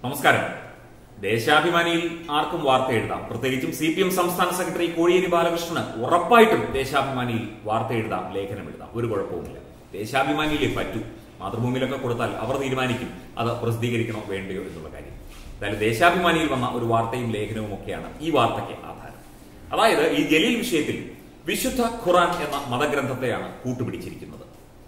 നമസ്കാരം ദേശാഭിമാനിയിൽ ആർക്കും വാർത്ത എഴുതാം പ്രത്യേകിച്ചും സി പി എം സംസ്ഥാന സെക്രട്ടറി കോടിയേരി ബാലകൃഷ്ണന് ഉറപ്പായിട്ടും ദേശാഭിമാനിയിൽ വാർത്ത എഴുതാം ലേഖനം എഴുതാം ഒരു കുഴപ്പവുമില്ല ദേശാഭിമാനിയിലേ പറ്റൂ മാതൃഭൂമിയിലൊക്കെ കൊടുത്താൽ അവർ തീരുമാനിക്കും അത് പ്രസിദ്ധീകരിക്കണോ വേണ്ടയോ എന്നുള്ള കാര്യം എന്തായാലും ദേശാഭിമാനിയിൽ വന്ന ഒരു വാർത്തയും ലേഖനവും ഒക്കെയാണ് ഈ വാർത്തയ്ക്ക് ആധാരം അതായത് ഈ ജലീൽ വിഷയത്തിൽ വിശുദ്ധ ഖുറാൻ എന്ന മതഗ്രന്ഥത്തെയാണ് കൂട്ടുപിടിച്ചിരിക്കുന്നത്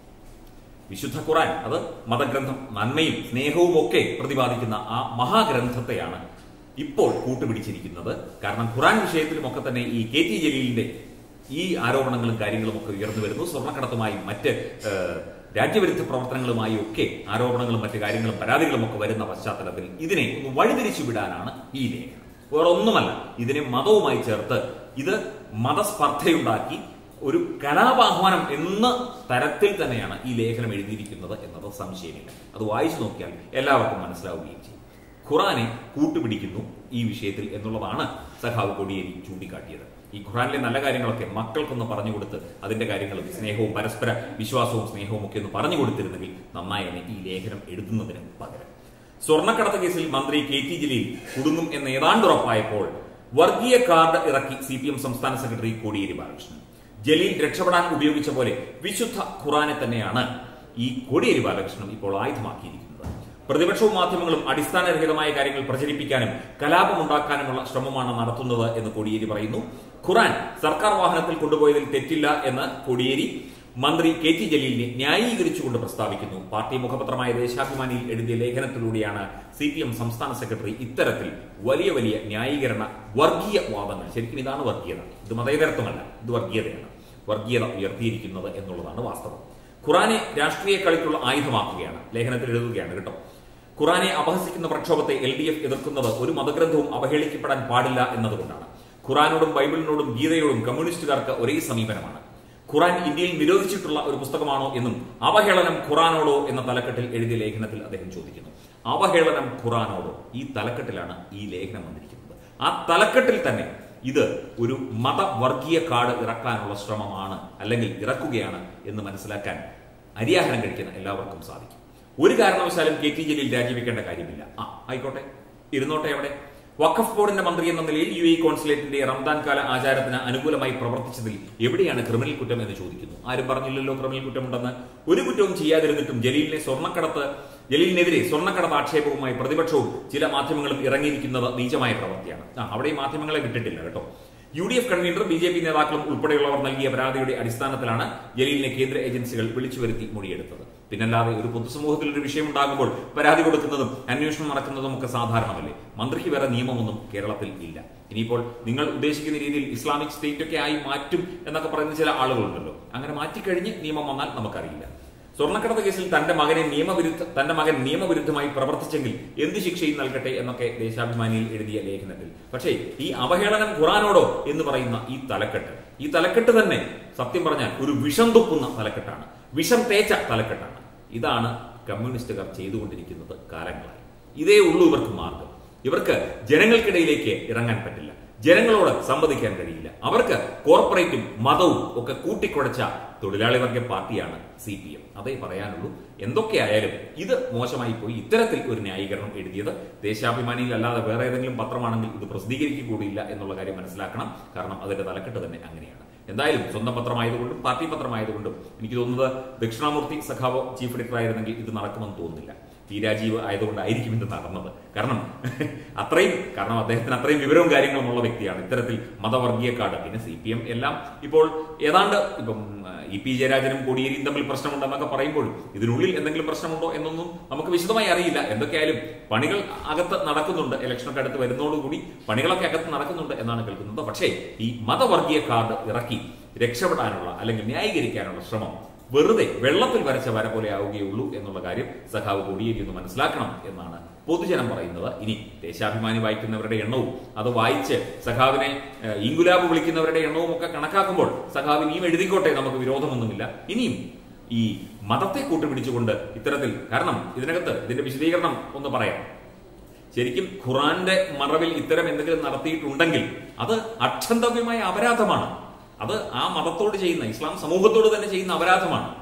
വിശുദ്ധ ഖുറാൻ അത് മതഗ്രന്ഥം നന്മയും സ്നേഹവും ഒക്കെ പ്രതിപാദിക്കുന്ന ആ മഹാഗ്രന്ഥത്തെയാണ് ഇപ്പോൾ കൂട്ടുപിടിച്ചിരിക്കുന്നത് കാരണം ഖുറാൻ വിഷയത്തിലുമൊക്കെ തന്നെ ഈ കെ ടി ജലീലിന്റെ ഈ ആരോപണങ്ങളും കാര്യങ്ങളും ഒക്കെ ഉയർന്നു വരുന്നു സ്വർണ്ണക്കടത്തുമായും മറ്റ് ഏഹ്, രാജ്യവിരുദ്ധ പ്രവർത്തനങ്ങളുമായും ഒക്കെ ആരോപണങ്ങളും മറ്റു കാര്യങ്ങളും പരാതികളും ഒക്കെ വരുന്ന പശ്ചാത്തലത്തിൽ ഇതിനെ ഒന്ന് വഴിതിരിച്ചു വിടാനാണ് ഈ ലേഖനം വേറെ ഒന്നുമല്ല ഇതിനെ മതവുമായി ചേർത്ത് ഇത് മതസ്പർദ്ധയുണ്ടാക്കി ഒരു കലാപാഹ്വാനം എന്ന തരത്തിൽ തന്നെയാണ് ഈ ലേഖനം എഴുതിയിരിക്കുന്നത് എന്നത് സംശയമില്ല അത് വായിച്ചു നോക്കിയാൽ എല്ലാവർക്കും മനസ്സിലാവുകയും ചെയ്യും ഖുറാനെ കൂട്ടുപിടിക്കുന്നു ഈ വിഷയത്തിൽ എന്നുള്ളതാണ് സഖാവ് കൊടിയേരി ചൂണ്ടിക്കാട്ടിയത് ഈ ഖുറാനിലെ നല്ല കാര്യങ്ങളൊക്കെ മക്കൾക്കൊന്ന് പറഞ്ഞു കൊടുത്ത് അതിന്റെ കാര്യങ്ങളും സ്നേഹവും പരസ്പര വിശ്വാസവും സ്നേഹവും ഒക്കെ ഒന്ന് പറഞ്ഞു കൊടുത്തിരുന്നെങ്കിൽ നന്നായനെ ഈ ലേഖനം എഴുതുന്നതിന് പകരം സ്വർണ്ണക്കടത്ത് കേസിൽ മന്ത്രി കെ ടി ജലീൽ കുടുങ്ങും എന്ന് ഏതാണ്ട് ഉറപ്പായപ്പോൾ വർഗീയ കാർഡ് ഇറക്കി സി പി എം സംസ്ഥാന സെക്രട്ടറി കോടിയേരി ബാലകൃഷ്ണൻ ജലീൽ രക്ഷപ്പെടാൻ ഉപയോഗിച്ച പോലെ വിശുദ്ധ ഖുറാനെ തന്നെയാണ് ഈ കോടിയേരി ബാലകൃഷ്ണൻ ഇപ്പോൾ ആയുധമാക്കിയിരിക്കുന്നത് പ്രതിപക്ഷവും മാധ്യമങ്ങളും അടിസ്ഥാനരഹിതമായ കാര്യങ്ങൾ പ്രചരിപ്പിക്കാനും കലാപമുണ്ടാക്കാനുമുള്ള ശ്രമമാണ് നടത്തുന്നത് എന്ന് കോടിയേരി പറയുന്നു ഖുറാൻ സർക്കാർ വാഹനത്തിൽ കൊണ്ടുപോയതിൽ തെറ്റില്ല എന്ന് കോടിയേരി മന്ത്രി കെ ടി ജലീലിനെ ന്യായീകരിച്ചുകൊണ്ട് പ്രസ്താവിക്കുന്നു പാർട്ടി മുഖപത്രമായ ദേശാഭിമാനിയിൽ എഴുതിയ ലേഖനത്തിലൂടെയാണ് സി പി എം സംസ്ഥാന സെക്രട്ടറി ഇത്തരത്തിൽ വലിയ വലിയ ന്യായീകരണ വർഗീയ വാദങ്ങൾ ശരിക്കും ഇതാണ് വർഗീയത ഇത് മതേതരത്വമല്ല ഇത് വർഗീയതയാണ് വർഗീയത ഉയർത്തിയിരിക്കുന്നത് എന്നുള്ളതാണ് വാസ്തവം ഖുറാനെ രാഷ്ട്രീയ കളിക്കുള്ള ആയുധമാക്കുകയാണ് ലേഖനത്തിൽ എഴുതുകയാണ് കേട്ടോ ഖുറാനെ അപഹസിക്കുന്ന പ്രക്ഷോഭത്തെ എൽ ഡി എഫ് എതിർക്കുന്നത് ഒരു മതഗ്രന്ഥവും അവഹേളിക്കപ്പെടാൻ പാടില്ല എന്നതുകൊണ്ടാണ് ഖുറാനോടും ബൈബിളിനോടും ഗീതയോടും കമ്മ്യൂണിസ്റ്റുകാർക്ക് ഒരേ സമീപനമാണ് ഖുറാൻ ഇന്ത്യയിൽ നിരോധിച്ചിട്ടുള്ള ഒരു പുസ്തകമാണോ എന്നും അവഹേളനം ഖുറാനോടോ എന്ന തലക്കെട്ടിൽ എഴുതിയ ലേഖനത്തിൽ അദ്ദേഹം ചോദിക്കുന്നു അവഹേളനം ഖുറാനോടോ ഈ തലക്കെട്ടിലാണ് ഈ ലേഖനം വന്നിരിക്കുന്നത് ആ തലക്കെട്ടിൽ തന്നെ ഇത് ഒരു മതവർഗീയ കാർഡ് ഇറക്കാനുള്ള ശ്രമമാണ് അല്ലെങ്കിൽ ഇറക്കുകയാണ് എന്ന് മനസ്സിലാക്കാൻ അരിയാഹാരം കഴിക്കുന്ന എല്ലാവർക്കും സാധിക്കും ഒരു കാരണവശാലും കെ ടി ജലീൽ രാജിവെക്കേണ്ട കാര്യമില്ല ആ ആയിക്കോട്ടെ ഇരുന്നോട്ടെ അവിടെ വഖഫ് ബോർഡിന്റെ മന്ത്രി എന്ന നിലയിൽ യു എ കോൺസുലേറ്റിന്റെ റംദാൻ കാല ആചാരത്തിന് അനുകൂലമായി പ്രവർത്തിച്ചതിൽ എവിടെയാണ് ക്രിമിനൽ കുറ്റം എന്ന് ചോദിക്കുന്നു ആരും പറഞ്ഞില്ലല്ലോ ക്രിമിനൽ കുറ്റമുണ്ടെന്ന് ഒരു കുറ്റവും ചെയ്യാതിരുന്നിട്ടും ജലീലിനെ സ്വർണ്ണക്കടത്ത് ജലീലിനെതിരെ സ്വർണ്ണക്കടത്ത് ആക്ഷേപവുമായി പ്രതിപക്ഷവും ചില മാധ്യമങ്ങളും ഇറങ്ങിയിരിക്കുന്നത് നീചമായ പ്രവൃത്തിയാണ് ആ അവിടെ ഈ മാധ്യമങ്ങളെ വിട്ടിട്ടില്ല കേട്ടോ U D F convener B J P നേതാക്കളും ഉൾപ്പെടെയുള്ളവർ നൽകിയ പരാതിയുടെ അടിസ്ഥാനത്തിലാണ് ജലീലിനെ കേന്ദ്ര ഏജൻസികൾ വിളിച്ചു വരുത്തി മൊഴിയെടുത്തത് പിന്നല്ലാതെ ഒരു പൊതുസമൂഹത്തിൽ ഒരു വിഷയം ഉണ്ടാകുമ്പോൾ പരാതി കൊടുക്കുന്നതും അന്വേഷണം നടക്കുന്നതും ഒക്കെ സാധാരണമല്ലേ മന്ത്രിക്ക് വേറെ നിയമമൊന്നും കേരളത്തിൽ ഇല്ല ഇനിയിപ്പോൾ നിങ്ങൾ ഉദ്ദേശിക്കുന്ന രീതിയിൽ ഇസ്ലാമിക് സ്റ്റേറ്റ് ഒക്കെ ആയി മാറ്റും എന്നൊക്കെ പറയുന്ന ചില ആളുകളുണ്ടല്ലോ അങ്ങനെ മാറ്റിക്കഴിഞ്ഞ് നിയമം വന്നാൽ നമുക്കറിയില്ല സ്വർണ്ണക്കടത്ത് കേസിൽ തന്റെ മകനെ നിയമവിരുദ്ധ തന്റെ മകൻ നിയമവിരുദ്ധമായി പ്രവർത്തിച്ചെങ്കിൽ എന്ത് ശിക്ഷയും നൽകട്ടെ എന്നൊക്കെ ദേശാഭിമാനിയിൽ എഴുതിയ ലേഖനത്തിൽ പക്ഷേ ഈ അവഹേളനം ഖുറാനോടോ എന്ന് പറയുന്ന ഈ തലക്കെട്ട് ഈ തലക്കെട്ട് തന്നെ സത്യം പറഞ്ഞാൽ ഒരു വിഷം തുപ്പുന്ന തലക്കെട്ടാണ് വിഷം തേച്ച തലക്കെട്ടാണ് ഇതാണ് കമ്മ്യൂണിസ്റ്റുകാർ ചെയ്തുകൊണ്ടിരിക്കുന്നത് കാലങ്ങളായി ഇതേ ഉള്ളൂ ഇവർക്ക് മാർഗം ഇവർക്ക് ജനങ്ങൾക്കിടയിലേക്ക് ഇറങ്ങാൻ പറ്റില്ല ജനങ്ങളോട് സംവദിക്കാൻ കഴിയില്ല അവർക്ക് കോർപ്പറേറ്റും മതവും ഒക്കെ കൂട്ടിക്കുഴച്ച തൊഴിലാളി വർഗ പാർട്ടിയാണ് സി പി എം അതേ പറയാനുള്ളൂ എന്തൊക്കെയായാലും ഇത് മോശമായി പോയി ഇത്തരത്തിൽ ഒരു ന്യായീകരണം എഴുതിയത് ദേശാഭിമാനിയിൽ അല്ലാതെ വേറെ ഏതെങ്കിലും പത്രമാണെങ്കിൽ ഇത് പ്രസിദ്ധീകരിക്കുക കൂടിയില്ല എന്നുള്ള കാര്യം മനസ്സിലാക്കണം കാരണം അതിന്റെ തലക്കെട്ട് തന്നെ അങ്ങനെയാണ് എന്തായാലും സ്വന്തം പത്രമായതുകൊണ്ടും പാർട്ടി പത്രമായതുകൊണ്ടും എനിക്ക് തോന്നുന്നത് ദക്ഷിണാമൂർത്തി സഖാവോ ചീഫ് എഡിറ്റർ ആയിരുന്നെങ്കിൽ ഇത് നടക്കുമെന്ന് തോന്നുന്നില്ല പി രാജീവ് ആയതുകൊണ്ടായിരിക്കും ഇത് നടന്നത് കാരണം അത്രയും കാരണം അദ്ദേഹത്തിന് അത്രയും വിവരവും കാര്യങ്ങളും ഉള്ള വ്യക്തിയാണ് ഇത്തരത്തിൽ മതവർഗീയ കാർഡ് പിന്നെ സി പി എം എല്ലാം ഇപ്പോൾ ഏതാണ്ട് ഇപ്പം ആ, ഇ പി ജയരാജനും കോടിയേരിയും തമ്മിൽ പ്രശ്നമുണ്ടെന്നൊക്കെ പറയുമ്പോഴും ഇതിനുള്ളിൽ എന്തെങ്കിലും പ്രശ്നമുണ്ടോ എന്നൊന്നും നമുക്ക് വിശദമായി അറിയില്ല എന്തൊക്കെയായാലും പണികൾ അകത്ത് നടക്കുന്നുണ്ട് ഇലക്ഷനൊക്കെ അടുത്ത് വരുന്നതോടുകൂടി പണികളൊക്കെ അകത്ത് നടക്കുന്നുണ്ട് എന്നാണ് കേൾക്കുന്നത് പക്ഷേ ഈ മതവർഗീയ കാർഡ് ഇറക്കി രക്ഷപ്പെടാനുള്ള അല്ലെങ്കിൽ ന്യായീകരിക്കാനുള്ള ശ്രമം വെറുതെ വെള്ളത്തിൽ വരച്ച വര പോലെ ആവുകയുള്ളൂ എന്നുള്ള കാര്യം സഖാവ് കോടിയേരി ഒന്ന് മനസ്സിലാക്കണം എന്നാണ് പൊതുജനം പറയുന്നത് ഇനി ദേശാഭിമാനി വായിക്കുന്നവരുടെ എണ്ണവും അത് വായിച്ച് സഖാവിനെ ഏഹ്, ഇങ്കുലാബ് വിളിക്കുന്നവരുടെ എണ്ണവും ഒക്കെ കണക്കാക്കുമ്പോൾ സഖാവ് ഇനിയും എഴുതിക്കോട്ടെ നമുക്ക് വിരോധമൊന്നുമില്ല ഇനിയും ഈ മതത്തെ കൂട്ടുപിടിച്ചുകൊണ്ട് ഇത്തരത്തിൽ കാരണം ഇതിനകത്ത് ഇതിന്റെ വിശദീകരണം ഒന്ന് പറയാം ശരിക്കും ഖുറാന്റെ മറവിൽ ഇത്തരം എന്തെങ്കിലും നടത്തിയിട്ടുണ്ടെങ്കിൽ അത് അക്ഷന്തവ്യമായ അപരാധമാണ് അത് ആ മതത്തോട് ചെയ്യുന്ന ഇസ്ലാം സമൂഹത്തോട് തന്നെ ചെയ്യുന്ന അപരാധമാണ്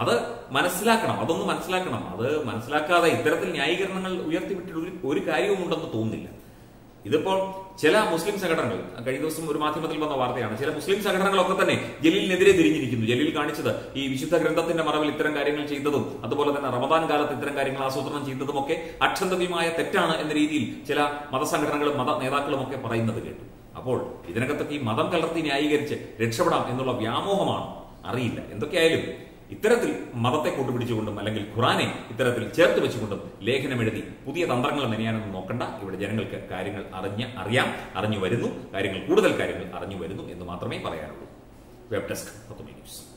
അത് മനസ്സിലാക്കണം അതൊന്ന് മനസ്സിലാക്കണം അത് മനസ്സിലാക്കാതെ ഇത്തരത്തിൽ ന്യായീകരണങ്ങൾ ഉയർത്തിവിട്ടിട്ട് ഒരു- ഒരു കാര്യവുമുണ്ടെന്ന് തോന്നുന്നില്ല ഇതിപ്പോൾ ചില മുസ്ലിം സംഘടനകൾ കഴിഞ്ഞ ദിവസം ഒരു മാധ്യമത്തിൽ വന്ന വാർത്തയാണ് ചില മുസ്ലിം സംഘടനകളൊക്കെ തന്നെ ജലീലിനെതിരെ തിരിഞ്ഞിരിക്കുന്നു ജലീൽ കാണിച്ചത് ഈ വിശുദ്ധ ഗ്രന്ഥത്തിന്റെ മറവിൽ ഇത്തരം കാര്യങ്ങൾ ചെയ്തതും അതുപോലെ തന്നെ റമദാൻ കാലത്ത് ഇത്തരം കാര്യങ്ങൾ ആസൂത്രണം ചെയ്തതും ഒക്കെ അക്ഷന്തവ്യമായ തെറ്റാണ് എന്ന രീതിയിൽ ചില മതസംഘടനകളും മത നേതാക്കളും ഒക്കെ പറയുന്നത് കേട്ടു അപ്പോൾ ഇതിനകത്തൊക്കെ ഈ മതം കലർത്തി ന്യായീകരിച്ച് രക്ഷപ്പെടാം എന്നുള്ള വ്യാമോഹമാണ് അറിയില്ല എന്തൊക്കെയായാലും ഇത്തരത്തിൽ മതത്തെ കൂട്ടുപിടിച്ചുകൊണ്ടും അല്ലെങ്കിൽ ഖുറാനെ ഇത്തരത്തിൽ ചേർത്ത് വെച്ചുകൊണ്ടും ലേഖനം എഴുതി പുതിയ തന്ത്രങ്ങൾ മെനയാനൊന്നും നോക്കണ്ട ഇവിടെ ജനങ്ങൾക്ക് കാര്യങ്ങൾ അറിഞ്ഞ് അറിയാം അറിഞ്ഞു വരുന്നു കാര്യങ്ങൾ കൂടുതൽ കാര്യങ്ങൾ അറിഞ്ഞു വരുന്നു എന്ന് മാത്രമേ പറയാനുള്ളൂ വെബ് ഡെസ്ക് പത്തുമണി ന്യൂസ്